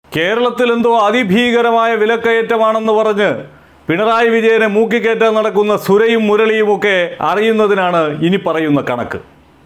കേരളത്തിൽ എന്തോ അതിഭീകരമായ വിലക്കയറ്റമാണെന്ന് പറഞ്ഞ് പിണറായി വിജയനെ മൂക്കിക്കയറ്റാൻ നടക്കുന്ന സുരയും മുരളിയുമൊക്കെ അറിയുന്നതിനാണ് ഇനി പറയുന്ന കണക്ക്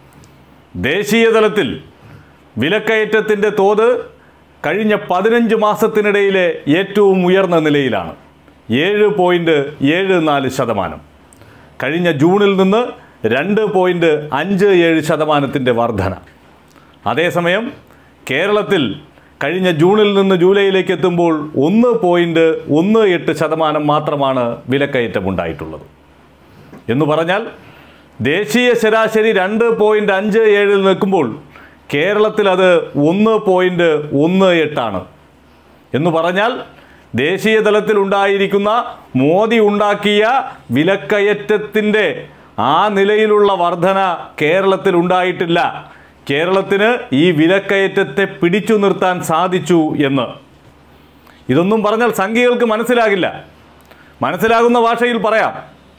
ദേശീയ തലത്തിൽ വിലക്കയറ്റത്തിൻ്റെ തോത് കഴിഞ്ഞ പതിനഞ്ച് മാസത്തിനിടയിലെ ഏറ്റവും ഉയർന്ന നിലയിലാണ് ഏഴ് പോയിൻറ്റ് ഏഴ് നാല് ശതമാനം കഴിഞ്ഞ ജൂണിൽ നിന്ന് രണ്ട് പോയിൻറ്റ് അഞ്ച് ഏഴ് ശതമാനത്തിൻ്റെ വർധന അതേസമയം കേരളത്തിൽ കഴിഞ്ഞ ജൂണിൽ നിന്ന് ജൂലൈയിലേക്ക് എത്തുമ്പോൾ ഒന്ന് പോയിൻറ്റ് ഒന്ന് എട്ട് ശതമാനം മാത്രമാണ് വിലക്കയറ്റമുണ്ടായിട്ടുള്ളത് എന്ന് പറഞ്ഞാൽ ദേശീയ ശരാശരി രണ്ട് പോയിൻറ്റ് അഞ്ച് ഏഴിൽ നിൽക്കുമ്പോൾ കേരളത്തിൽ അത് ഒന്ന് പോയിൻറ്റ് ഒന്ന് എട്ടാണ് എന്ന് പറഞ്ഞാൽ ദേശീയ തലത്തിൽ ഉണ്ടായിരിക്കുന്ന മോദി ഉണ്ടാക്കിയ വിലക്കയറ്റത്തിൻ്റെ ആ നിലയിലുള്ള വർധന കേരളത്തിൽ ഉണ്ടായിട്ടില്ല കേരളത്തിന് ഈ വിലക്കയറ്റത്തെ പിടിച്ചു നിർത്താൻ സാധിച്ചു എന്ന് ഇതൊന്നും പറഞ്ഞാൽ സംഘികൾക്ക് മനസ്സിലാകില്ല മനസ്സിലാകുന്ന ഭാഷയിൽ പറയാം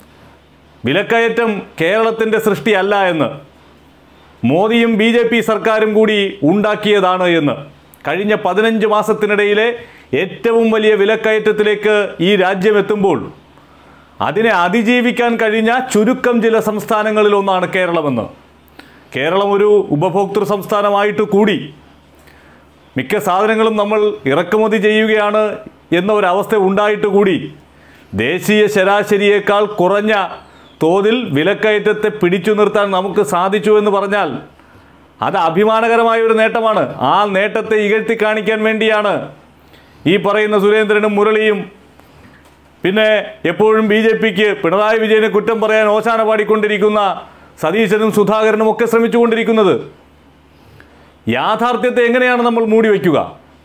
വിലക്കയറ്റം കേരളത്തിൻ്റെ സൃഷ്ടിയല്ല എന്ന് മോദിയും ബി ജെ പി സർക്കാരും കൂടി ഉണ്ടാക്കിയതാണ് എന്ന് കഴിഞ്ഞ പതിനഞ്ച് മാസത്തിനിടയിലെ ഏറ്റവും വലിയ വിലക്കയറ്റത്തിലേക്ക് ഈ രാജ്യം എത്തുമ്പോൾ അതിനെ അതിജീവിക്കാൻ കഴിഞ്ഞ ചുരുക്കം ചില സംസ്ഥാനങ്ങളിൽ ഒന്നാണ് കേരളമെന്ന് കേരളം ഒരു ഉപഭോക്തൃ സംസ്ഥാനമായിട്ട് കൂടി മിക്ക സാധനങ്ങളും നമ്മൾ ഇറക്കുമതി ചെയ്യുകയാണ് എന്ന ഒരവസ്ഥ ഉണ്ടായിട്ട് കൂടി ദേശീയ ശരാശരിയേക്കാൾ കുറഞ്ഞ തോതിൽ വിലക്കയറ്റത്തെ പിടിച്ചു നിർത്താൻ നമുക്ക് സാധിച്ചു എന്ന് പറഞ്ഞാൽ അത് അഭിമാനകരമായ ഒരു നേട്ടമാണ് ആ നേട്ടത്തെ ഇകഴ്ത്തി കാണിക്കാൻ വേണ്ടിയാണ് ഈ പറയുന്ന സുരേന്ദ്രനും മുരളിയും പിന്നെ എപ്പോഴും ബി ജെ പിക്ക് പിണറായി വിജയനെ കുറ്റം പറയാൻ ഓശാന പാടിക്കൊണ്ടിരിക്കുന്ന സതീശനും സുധാകരനും ഒക്കെ ശ്രമിച്ചുകൊണ്ടിരിക്കുന്നത് യാഥാർത്ഥ്യത്തെ എങ്ങനെയാണ് നമ്മൾ മൂടി വയ്ക്കുക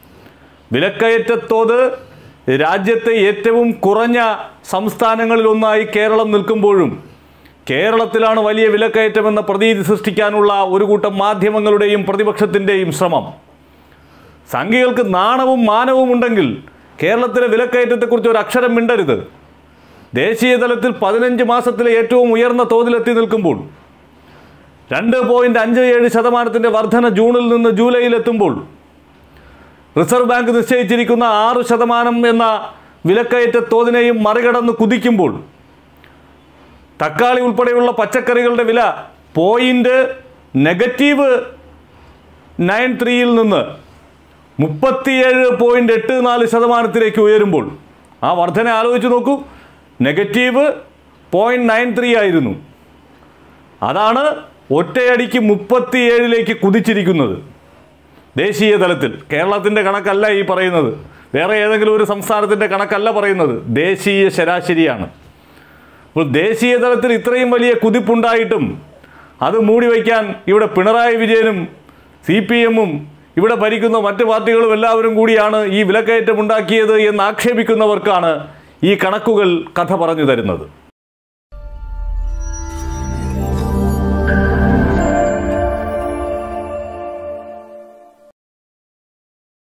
വിലക്കയറ്റത്തോത് രാജ്യത്തെ ഏറ്റവും കുറഞ്ഞ സംസ്ഥാനങ്ങളിലൊന്നായി കേരളം നിൽക്കുമ്പോഴും കേരളത്തിലാണ് വലിയ വിലക്കയറ്റമെന്ന പ്രതീതി സൃഷ്ടിക്കാനുള്ള ഒരു കൂട്ടം മാധ്യമങ്ങളുടെയും പ്രതിപക്ഷത്തിൻ്റെയും ശ്രമം സംഘികൾക്ക് നാണവും മാനവും ഉണ്ടെങ്കിൽ കേരളത്തിലെ വിലക്കയറ്റത്തെക്കുറിച്ച് ഒരു അക്ഷരം മിണ്ടരുത് ദേശീയ തലത്തിൽ പതിനഞ്ച് മാസത്തിലെ ഏറ്റവും ഉയർന്ന തോതിലെത്തി നിൽക്കുമ്പോൾ രണ്ട് പോയിൻറ്റ് അഞ്ച് ഏഴ് ശതമാനത്തിൻ്റെ വർധന ജൂണിൽ നിന്ന് ജൂലൈയിലെത്തുമ്പോൾ റിസർവ് ബാങ്ക് നിശ്ചയിച്ചിരിക്കുന്ന ആറ് ശതമാനം എന്ന വിലക്കയറ്റ തോതിനെയും മറികടന്ന് കുതിക്കുമ്പോൾ തക്കാളി ഉൾപ്പെടെയുള്ള പച്ചക്കറികളുടെ വില പോയിൻ്റ് നെഗറ്റീവ് നയൻ ത്രീയിൽ നിന്ന് മുപ്പത്തിയേഴ് പോയിൻ്റ് എട്ട് നാല് ശതമാനത്തിലേക്ക് ഉയരുമ്പോൾ ആ വർധന ആലോചിച്ച് നോക്കൂ നെഗറ്റീവ് പോയിൻറ്റ് നയൻ ത്രീ ആയിരുന്നു അതാണ് ഒറ്റയടിക്ക് മുപ്പത്തിയേഴിലേക്ക് കുതിച്ചിരിക്കുന്നത് ദേശീയ തലത്തിൽ കേരളത്തിൻ്റെ കണക്കല്ല ഈ പറയുന്നത് വേറെ ഏതെങ്കിലും ഒരു സംസ്ഥാനത്തിൻ്റെ കണക്കല്ല പറയുന്നത് ദേശീയ ശരാശരിയാണ് അപ്പോൾ ദേശീയ തലത്തിൽ ഇത്രയും വലിയ കുതിപ്പുണ്ടായിട്ടും അത് മൂടി വയ്ക്കാൻ ഇവിടെ പിണറായി വിജയനും സി പി എമ്മും ഇവിടെ ഭരിക്കുന്ന മറ്റ് പാർട്ടികളും എല്ലാവരും കൂടിയാണ് ഈ വിലക്കയറ്റം ഉണ്ടാക്കിയത് എന്ന് ആക്ഷേപിക്കുന്നവർക്കാണ് ഈ കണക്കുകൾ കഥ പറഞ്ഞു തരുന്നത്